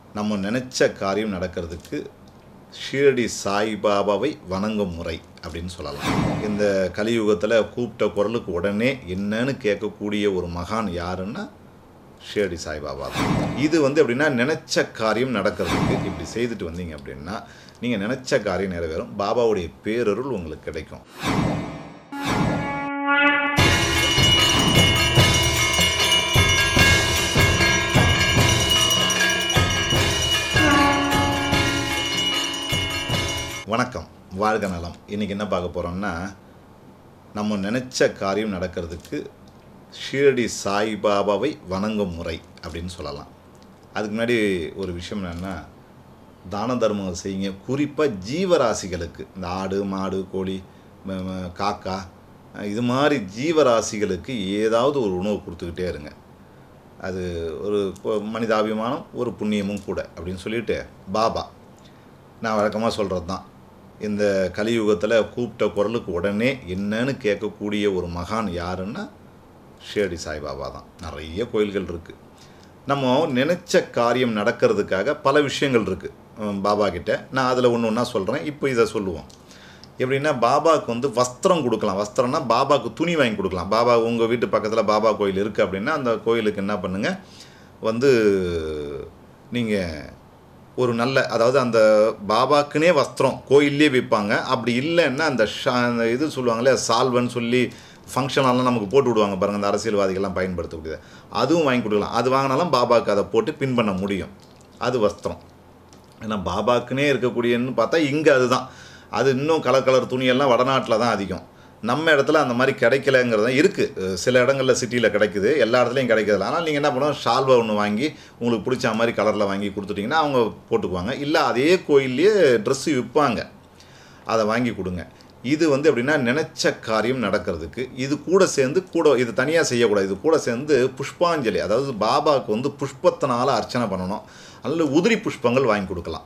நம்ம நினச்ச காரியம் நடக்கிறதுக்கு ஷீரடி சாய்பாபாவை வணங்கும் முறை அப்படின்னு சொல்லலாம் இந்த கலியுகத்தில் கூப்பிட்ட குரலுக்கு உடனே என்னன்னு கேட்கக்கூடிய ஒரு மகான் யாருன்னா ஷீரடி சாய்பாபா தான் இது வந்து எப்படின்னா நினச்ச காரியம் நடக்கிறதுக்கு இப்படி செய்துட்டு வந்தீங்க அப்படின்னா நீங்கள் நினச்ச காரியம் நிறைவேறும் பாபாவுடைய பேரருள் உங்களுக்கு கிடைக்கும் வணக்கம் வாழ்க நலம் இன்றைக்கி என்ன பார்க்க போகிறோம்னா நம்ம நினச்ச காரியம் நடக்கிறதுக்கு ஷீரடி சாய்பாபாவை வணங்கும் முறை அப்படின்னு சொல்லலாம் அதுக்கு முன்னாடி ஒரு விஷயம் என்னென்னா தான தர்மங்கள் செய்யுங்க குறிப்பாக ஜீவராசிகளுக்கு இந்த ஆடு மாடு கோழி ம- ம- காக்கா இது மாதிரி ஜீவராசிகளுக்கு ஏதாவது ஒரு உணவு கொடுத்துக்கிட்டே இருங்க அது ஒரு பொ- மனிதாபிமானம் ஒரு புண்ணியமும் கூட அப்படின்னு சொல்லிட்டு பாபா நான் வழக்கமாக சொல்கிறது தான் இந்த கலியுகத்தில் கூப்பிட்ட குரலுக்கு உடனே என்னன்னு கேட்கக்கூடிய ஒரு மகான் யாருன்னா ஷேடி சாய்பாபா தான் நிறைய கோயில்கள் இருக்குது நம்ம நினச்ச காரியம் நடக்கிறதுக்காக பல விஷயங்கள் இருக்குது பாபா கிட்ட நான் அதில் ஒன்று ஒன்றா சொல்கிறேன் இப்போ இதை சொல்லுவோம் எப்படின்னா பாபாவுக்கு வந்து வஸ்திரம் கொடுக்கலாம் வஸ்திரம்னா பாபாவுக்கு துணி வாங்கி கொடுக்கலாம் பாபா உங்கள் வீட்டு பக்கத்தில் பாபா கோயில் இருக்குது அப்படின்னா அந்த கோயிலுக்கு என்ன பண்ணுங்கள் வந்து நீங்கள் ஒரு நல்ல அதாவது அந்த பாபாக்குனே வஸ்திரம் கோயிலே விற்பாங்க அப்படி இல்லைன்னா அந்த ஷா அந்த இது சொல்லுவாங்களே சால்வன்னு சொல்லி ஃபங்க்ஷனெல்லாம் நமக்கு போட்டு விடுவாங்க பாருங்கள் அந்த அரசியல்வாதிகள்லாம் பயன்படுத்தக்கூடியது அதுவும் வாங்கி கொடுக்கலாம் அது வாங்கினாலும் பாபாவுக்கு அதை போட்டு பின் பண்ண முடியும் அது வஸ்திரம் ஏன்னா பாபாக்குனே இருக்கக்கூடியன்னு பார்த்தா இங்கே அதுதான் அது இன்னும் கலர் கலர் துணியெல்லாம் வடநாட்டில் தான் அதிகம் நம்ம இடத்துல அந்த மாதிரி கிடைக்கலங்கிறது தான் இருக்குது சில இடங்களில் சிட்டியில் கிடைக்குது எல்லா இடத்துலையும் கிடைக்கிறதில்ல ஆனால் நீங்கள் என்ன பண்ணுவோம் ஷால்வை ஒன்று வாங்கி உங்களுக்கு பிடிச்ச மாதிரி கலரில் வாங்கி கொடுத்துட்டிங்கன்னா அவங்க போட்டுக்குவாங்க இல்லை அதே கோயில்லையே ட்ரெஸ்ஸு விற்பாங்க அதை வாங்கி கொடுங்க இது வந்து எப்படின்னா நினச்ச காரியம் நடக்கிறதுக்கு இது கூட சேர்ந்து கூட இது தனியாக செய்யக்கூடாது இது கூட சேர்ந்து புஷ்பாஞ்சலி அதாவது பாபாவுக்கு வந்து புஷ்பத்தினால அர்ச்சனை பண்ணணும் அல்லது உதிரி புஷ்பங்கள் வாங்கி கொடுக்கலாம்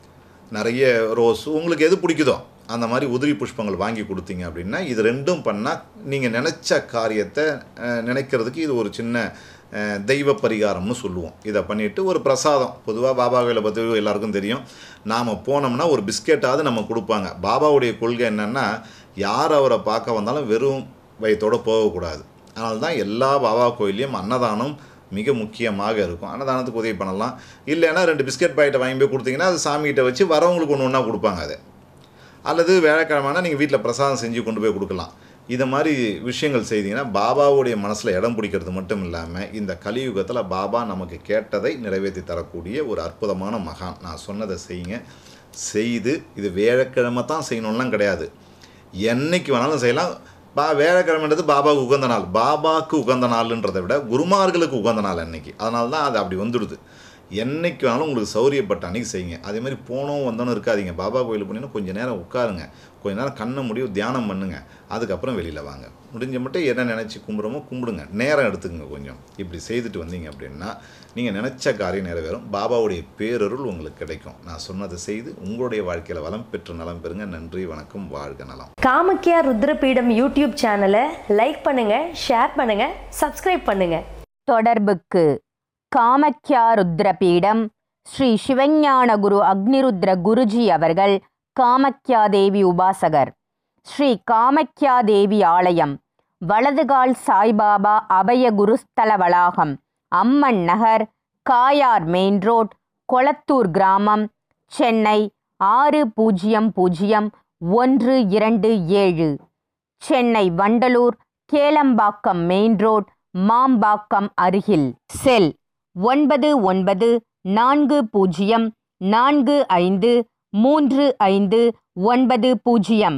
நிறைய ரோஸ் உங்களுக்கு எது பிடிக்குதோ அந்த மாதிரி உதிரி புஷ்பங்கள் வாங்கி கொடுத்தீங்க அப்படின்னா இது ரெண்டும் பண்ணால் நீங்கள் நினச்ச காரியத்தை அஹ், நினைக்கிறதுக்கு இது ஒரு சின்ன அஹ், தெய்வ பரிகாரம்னு சொல்லுவோம் இதை பண்ணிவிட்டு ஒரு பிரசாதம் பொதுவாக பாபா கோயிலை பற்றி எல்லாருக்கும் தெரியும் நாம் போனோம்னா ஒரு பிஸ்கெட்டாவது நம்ம கொடுப்பாங்க பாபாவுடைய கொள்கை என்னென்னா யார் அவரை பார்க்க வந்தாலும் வெறும் வயிற்றோடு போகக்கூடாது அதனால தான் எல்லா பாபா கோயிலையும் அன்னதானம் மிக முக்கியமாக இருக்கும் அன்னதானத்துக்கு உதவி பண்ணலாம் இல்லைன்னா ரெண்டு பிஸ்கட் பாக்கெட்டை வாங்கி போய் கொடுத்தீங்கன்னா அது சாமிகிட்ட வச்சு வரவங்களுக்கு ஒன்று ஒன்றா கொடுப்பாங்க அதை அல்லது வேலைக்கிழமைனா நீங்கள் வீட்டில் பிரசாதம் செஞ்சு கொண்டு போய் கொடுக்கலாம் இதை மாதிரி விஷயங்கள் செய்தீங்கன்னா பாபாவுடைய மனசில் இடம் பிடிக்கிறது மட்டும் இல்லாமல் இந்த கலியுகத்தில் பாபா நமக்கு கேட்டதை நிறைவேற்றி தரக்கூடிய ஒரு அற்புதமான மகான் நான் சொன்னதை செய்யுங்க செய்து இது வேலைக்கிழமை தான் செய்யணும்லாம் கிடையாது என்னைக்கு வேணாலும் செய்யலாம் பா வேலைக்கிழமைன்றது பாபாவுக்கு உகந்த நாள் பாபாவுக்கு உகந்த நாள்ன்றதை விட குருமார்களுக்கு உகந்த நாள் அன்னைக்கு அதனால தான் அது அப்படி வந்துடுது என்னைக்கு வேணாலும் உங்களுக்கு சௌரியப்பட்ட அன்னைக்கு செய்யுங்க அதே மாதிரி போனோம் வந்தோன்னு இருக்காதீங்க பாபா கோயில் போனீங்கன்னா கொஞ்சம் நேரம் உட்காருங்க கொஞ்ச நேரம் கண்ணை முடியும் தியானம் பண்ணுங்க அதுக்கப்புறம் வெளியில் வாங்க முடிஞ்ச மட்டும் என்ன நினச்சி கும்பிட்றோமோ கும்பிடுங்க நேரம் எடுத்துக்கங்க கொஞ்சம் இப்படி செய்துட்டு வந்தீங்க அப்படின்னா நீங்கள் நினச்ச காரியம் நிறைவேறும் பாபாவுடைய பேரருள் உங்களுக்கு கிடைக்கும் நான் சொன்னதை செய்து உங்களுடைய வாழ்க்கையில் வளம் பெற்று நலம் பெறுங்க நன்றி வணக்கம் வாழ்க நலம் காமக்கியா ருத்ரபீடம் யூடியூப் சேனலை லைக் பண்ணுங்க ஷேர் பண்ணுங்க சப்ஸ்கிரைப் பண்ணுங்க தொடர்புக்கு காமக்யா ருத்ரபீடம் ஸ்ரீ சிவஞான குரு அக்னிருத்ர குருஜி அவர்கள் காமக்யா தேவி உபாசகர் ஸ்ரீ காமக்யா தேவி ஆலயம் வலதுகால் சாய்பாபா அபய குருஸ்தல வளாகம் அம்மன் நகர் காயார் மெயின் ரோட் கொளத்தூர் கிராமம் சென்னை ஆறு பூஜ்ஜியம் பூஜ்ஜியம் ஒன்று இரண்டு ஏழு சென்னை வண்டலூர் கேளம்பாக்கம் மெயின் ரோட் மாம்பாக்கம் அருகில் செல் ஒன்பது ஒன்பது நான்கு பூஜ்ஜியம் நான்கு ஐந்து மூன்று ஐந்து ஒன்பது பூஜ்ஜியம்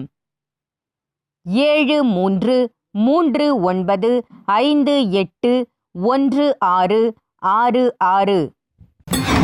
ஏழு மூன்று மூன்று ஒன்பது ஐந்து எட்டு ஒன்று ஆறு ஆறு ஆறு